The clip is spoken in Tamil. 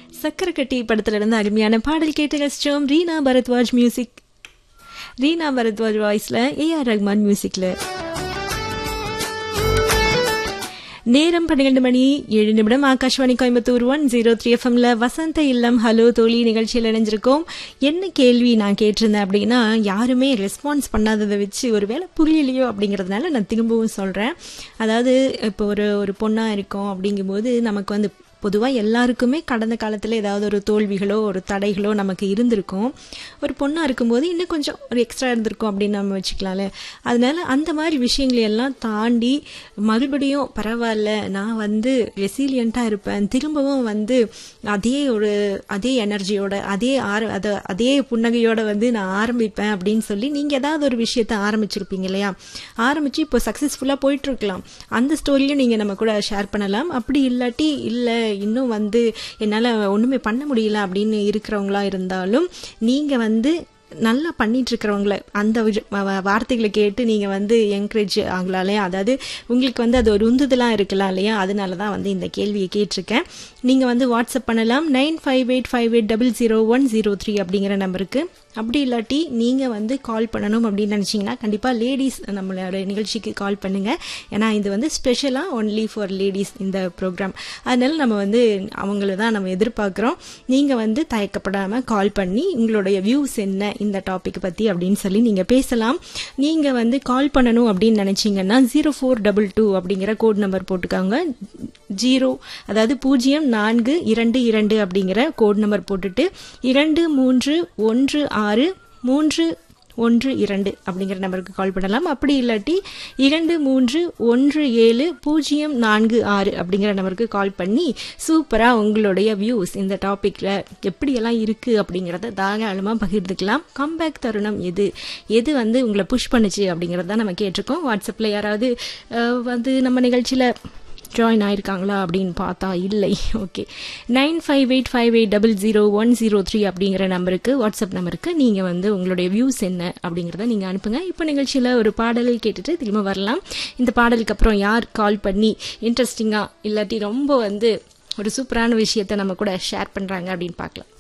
சக்கரை கட்டி படத்துல இருந்து அருமையான பாடல் கேட்டு ரசிச்சோம் ரீனா பரத்வாஜ் மியூசிக் ரீனா பரத்வாஜ் வாய்ஸ்ல ஏஆர் ரஹ்மான் மியூசிக்ல நேரம் பன்னிரண்டு மணி ஏழு நிமிடம் Akashvani Coimbatore one zero three எஃப்எம்ல வசந்த இல்லம் ஹலோ தோழி நிகழ்ச்சியில் இணைஞ்சிருக்கோம் என்ன கேள்வி நான் கேட்டிருந்தேன் அப்படின்னா யாருமே ரெஸ்பான்ஸ் பண்ணாததை வச்சு ஒரு வேளை புரியலையோ அப்படிங்கிறதுனால நான் திரும்பவும் சொல்கிறேன் அதாவது இப்போ ஒரு ஒரு பொண்ணாக இருக்கோம் அப்படிங்கும்போது நமக்கு வந்து பொதுவாக எல்லாருக்குமே கடந்த காலத்தில் ஏதாவது ஒரு தோல்விகளோ ஒரு தடைகளோ நமக்கு இருந்திருக்கும் ஒரு பொண்ணாக இருக்கும்போது இன்னும் கொஞ்சம் ஒரு எக்ஸ்ட்ரா இருந்திருக்கும் அப்படின்னு நம்ம வச்சுக்கலாம்ல அதனால அந்த மாதிரி விஷயங்களை எல்லாம் தாண்டி மறுபடியும் பரவாயில்ல நான் வந்து ரெசிலியண்ட்டாக இருப்பேன் திரும்பவும் வந்து அதே ஒரு அதே எனர்ஜியோட அதே ஆர அதை அதே புன்னகையோட வந்து நான் ஆரம்பிப்பேன் அப்படின்னு சொல்லி நீங்கள் ஏதாவது ஒரு விஷயத்த ஆரம்பிச்சிருப்பீங்க இல்லையா ஆரம்பித்து இப்போ சக்ஸஸ்ஃபுல்லாக போயிட்டுருக்கலாம் அந்த ஸ்டோரியும் நீங்கள் நம்ம கூட ஷேர் பண்ணலாம் அப்படி இல்லாட்டி இல்லை இன்னும் வந்து என்னால் ஒன்றுமே பண்ண முடியல அப்படின்னு இருக்கிறவங்களா இருந்தாலும் நீங்கள் வந்து நல்லா பண்ணிட்டு இருக்கிறவங்கள அந்த விஷ- வ- வ- வார்த்தைகளை கேட்டு நீங்கள் வந்து என்கரேஜ் ஆகலாம் இல்லையா அதாவது உங்களுக்கு வந்து அது ஒரு உந்துதலாக இருக்கலாம் இல்லையா அதனால தான் வந்து இந்த கேள்வியை கேட்டிருக்கேன் நீங்கள் வந்து வாட்ஸ்அப் பண்ணலாம் nine five eight five eight double zero one zero three அப்படிங்கிற நம்பருக்கு அப்படி இல்லாட்டி நீங்கள் வந்து கால் பண்ணணும் அப்படின்னு நினச்சிங்கன்னா கண்டிப்பாக லேடிஸ் நம்மளோட நிகழ்ச்சிக்கு கால் பண்ணுங்கள் ஏன்னா இது வந்து ஸ்பெஷலாக ஒன்லி ஃபார் லேடிஸ் இந்த ப்ரோக்ராம் அதனால நம்ம வந்து அவங்கள தான் நம்ம எதிர்பார்க்குறோம் நீங்கள் வந்து தயக்கப்படாமல் கால் பண்ணி உங்களுடைய வியூஸ் என்ன இந்த டாபிக் பற்றி அப்படின்னு சொல்லி நீங்கள் பேசலாம் நீங்கள் வந்து கால் பண்ணணும் அப்படின்னு நினச்சிங்கன்னா ஜீரோ ஃபோர் டபுள் டூ அப்படிங்கிற கோட் நம்பர் போட்டுக்காங்க ஜீரோ அதாவது பூஜ்ஜியம் நான்கு இரண்டு இரண்டு அப்படிங்கிற கோட் நம்பர் போட்டுட்டு இரண்டு மூன்று ஒன்று ஆறு மூன்று ஒன்று இரண்டு அப்படிங்கிற நம்பருக்கு கால் பண்ணலாம் அப்படி இல்லாட்டி இரண்டு மூன்று ஒன்று ஏழு பூஜ்ஜியம் நான்கு ஆறு அப்படிங்கிற நம்பருக்கு கால் பண்ணி சூப்பராக உங்களுடைய வியூஸ் இந்த டாப்பிக்கில் எப்படியெல்லாம் இருக்குது அப்படிங்கிறத தாராளமாக பகிர்ந்துக்கலாம் கம்பேக் தருணம் எது எது வந்து உங்களை புஷ் பண்ணுச்சு அப்படிங்கிறத நம்ம கேட்டிருக்கோம் வாட்ஸ்அப்பில் யாராவது அஹ், வந்து நம்ம நிகழ்ச்சியில் ஜாயின் ஆயிருக்காங்களா அப்படின்னு பார்த்தா இல்லை okay nine five eight five eight double zero one zero three அப்படிங்கிற நம்பருக்கு வாட்ஸ்அப் நம்பருக்கு நீங்கள் வந்து உங்களுடைய வியூஸ் என்ன அப்படிங்கிறத நீங்கள் அனுப்புங்க இப்போ நிகழ்ச்சியில் ஒரு பாடலை கேட்டுட்டு திரும்ப வரலாம் இந்த பாடலுக்கு அப்புறம் யார் கால் பண்ணி இன்ட்ரெஸ்டிங்காக இல்லாட்டி ரொம்ப வந்து ஒரு சூப்பரான விஷயத்த நம்ம கூட ஷேர் பண்ணுறாங்க அப்படின்னு பார்க்கலாம்